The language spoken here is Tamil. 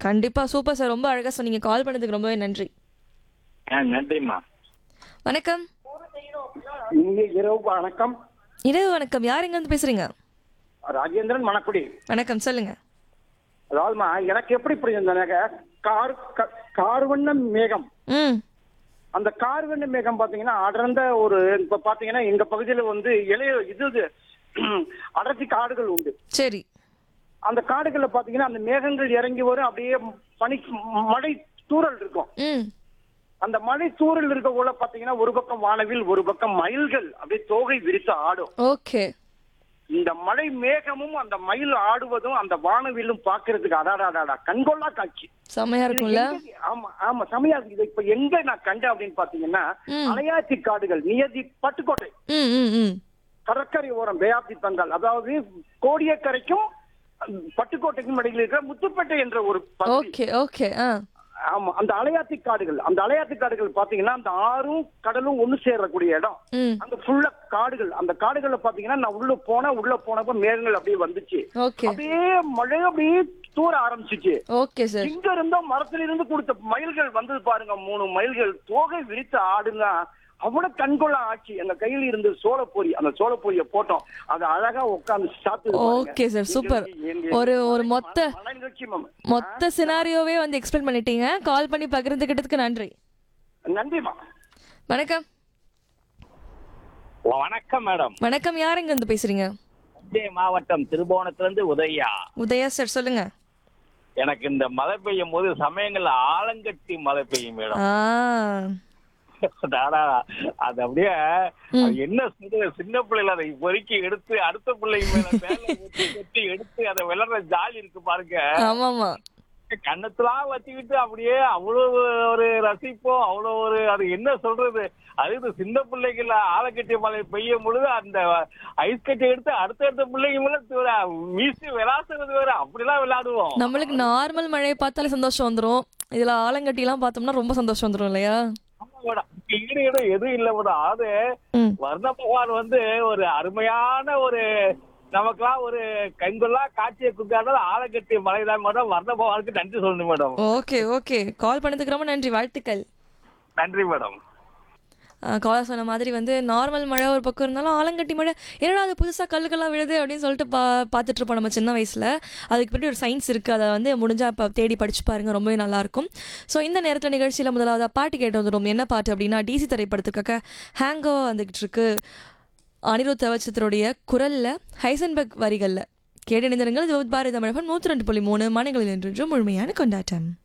கண்டிப்பா சூப்பர் சார் ரொம்ப அழகா சொன்னீங்க கால் பண்ணதுக்கு ரொம்பவே நன்றி ஆ நன்றிம்மா வணக்கம் இங்கே இரவு வணக்கம் இரவு வணக்கம் யார் எங்க இருந்து பேசுறீங்க ராஜேந்திரன் மணக்குடி வணக்கம் சொல்லுங்க அதாவதுமா எனக்கு எப்படி புரியுதுனாக்க கார் க- கார்வண்ண மேகம் ம் அந்த கார்வண்ண மேகம் பாத்தீங்கன்னா அடர்ந்த ஒரு இப்ப பாத்தீங்கன்னா எங்க பகுதியில வந்து இளைய இது இது, அடர்த்தி காடுகள் உண்டு சரி அந்த காடுகள்ல பாத்தீங்கன்னா அந்த மேகங்கள் இறங்கி வரும் அப்படியே பனி மழை தூறல் இருக்கும் ம் அந்த மழை தூறல் இருக்க போல பாத்தீங்கன்னா ஒரு பக்கம் வானவில் ஒரு பக்கம் மயில்கள் அப்படியே தோகை விரித்து ஆடும் ஓகே இந்த மழை மேகமும் அந்த மயில் ஆடுவதும் அந்த வானவிலும் பாக்குறதுக்கு அடாடாடாடா கண்கொள்ளா காட்சி செம்மையா இது இருக்கும்ல எங்க- ஆமா ஆமா செமையா இருக்கு இது இப்ப எங்க நான் கண்டேன் அப்படின்னு பாத்தீங்கன்னா ம். அலையாத்தி காடுகள் நியதி பட்டுக்கோட்டை ம் ம் ம் கடற்கரை ஓரம் பே ஆஃப் தி பெங்கால் அதாவது கோடியக்கரைக்கும் அஹ், பட்டுக்கோட்டைக்கும் இடையில இருக்கிற முத்துப்பேட்டை என்ற ஒரு பகுதி ஓகே ஓகே ஆ ஆமா அந்த அலையாத்தி காடுகள் அந்த அலையாத்தி காடுகள் பாத்தீங்கன்னா அந்த ஆறும் கடலும் ஒண்ணு சேரக்கூடிய இடம் ம் அங்க ஃபுல்லா காடுகள் அந்த காடுகள்ல பாத்தீங்கன்னா நான் உள்ள போனேன் உள்ள போனப்ப மேகங்கள் அப்படியே வந்துச்சு ஓகே அப்படியே மழை அப்படியே தூர ஆரம்பிச்சுச்சு ஓகே சார் இங்க இருந்தோ மரத்துல இருந்து கொடுத்த மயில்கள் வந்தது பாருங்க மூணு மயில்கள் தோகை விரித்து ஆடுங்க அவ்வளவு கண்கொள்ளா ஆச்சு எங்க கையில இருந்து சோளப்பொரி அந்த சோளப்பொரிய போட்டோம் அது அழகா உட்கார்ந்து சாப்பிட்டு ஓகே சார் சூப்பர் ஒரு ஒரு மொத்த நிகழ்ச்சி மேம் மொத்த சினாரியோவே வந்து எக்ஸ்பிளைன் பண்ணிட்டீங்க கால் பண்ணி பகிர்ந்துக்கிட்டதுக்கு நன்றி நன்றிமா வணக்கம் வணக்கம் மேடம் வணக்கம் யார் எங்க இருந்து பேசுறீங்க தஞ்சை மாவட்டம் திருபுவனத்திலிருந்து உதயா உதயா சார் சொல்லுங்க எனக்கு இந்த மழை பெய்யும் போது சமயங்கள்ல ஆலங்கட்டி மழை பெய்யும் மேடம் ஆ டாடா, அது அப்படியே அது என்ன சொல்றது சின்ன பிள்ளைல அதை பொறுக்கி எடுத்து அடுத்த பிள்ளைங்க மேல மேல ஊத்தி கட்டி எடுத்து அதை விளையாடுற ஜாலி இருக்கு பாருங்க ஆமாமா கண்ணத்துலாம் வச்சுக்கிட்டு அப்படியே அவ்வளவு ஒரு ரசிப்போம் அவ்வளவு ஒரு அது என்ன சொல்றது அது இது சின்ன பிள்ளைகள ஆலக்கட்டி மழை பெய்யும் பொழுது அந்த ஐஸ் கட்டி எடுத்து அடுத்தடுத்த பிள்ளைங்க மேல தூர- வீசி விளாசுறது வேற அப்படிலாம் விளையாடுவோம் நம்மளுக்கு நார்மல் மழையை பார்த்தாலே சந்தோஷம் வந்துரும் இதுல ஆலங்கட்டிலாம் பார்த்தோம்னா ரொம்ப சந்தோஷம் வந்துரும் இல்லையா ஆமா மேடம் ஈடு இடம் எதுவும் இல்ல மேடம் அது ம் வர்ண பகவான் வந்து ஒரு அருமையான ஒரு நமக்கெல்லாம் ஒரு கண்கொள்ளா காட்சியை கொடுக்காத ஆலக்கட்டி மலைதான் மேடம் வர்ண பகவானுக்கு நன்றி சொல்லணும் மேடம் ஓகே ஓகே கால் பண்ணதுக்கு ரொம்ப நன்றி வாழ்த்துக்கள் நன்றி மேடம் காலர் சொன்ன மாதிரி வந்து நார்மல் மழை ஒரு பக்கம் இருந்தாலும் ஆலங்கட்டி மழை என்னடா அது புதுசாக கல்லுக்கெல்லாம் விழுது அப்படின்னு சொல்லிட்டு பா பார்த்துட்டு இருப்போம் நம்ம சின்ன வயசில் அதுக்கு பின்னாடி ஒரு சயின்ஸ் இருக்குது அதை வந்து முடிஞ்சா இப்போ தேடி படிச்சு பாருங்க ரொம்பவே நல்லாயிருக்கும் ஸோ இந்த நேரத்தில் நிகழ்ச்சியில் முதலாவது பாட்டு கேட்டு வந்துடும் என்ன பாட்டு அப்படின்னா டிசி திரைப்படத்துக்காக ஹேங்கோ வந்துகிட்டு இருக்கு அனிருத் அவச்சத்தருடைய குரலில் ஹைசன்பர்க் வரிகளில் கேட்டு இணைந்திருங்கள் இது பாரதி தமிழகம் நூற்றி ரெண்டு புள்ளி மூணு மணிகளில் என்றும் முழுமையான கொண்டாட்டம்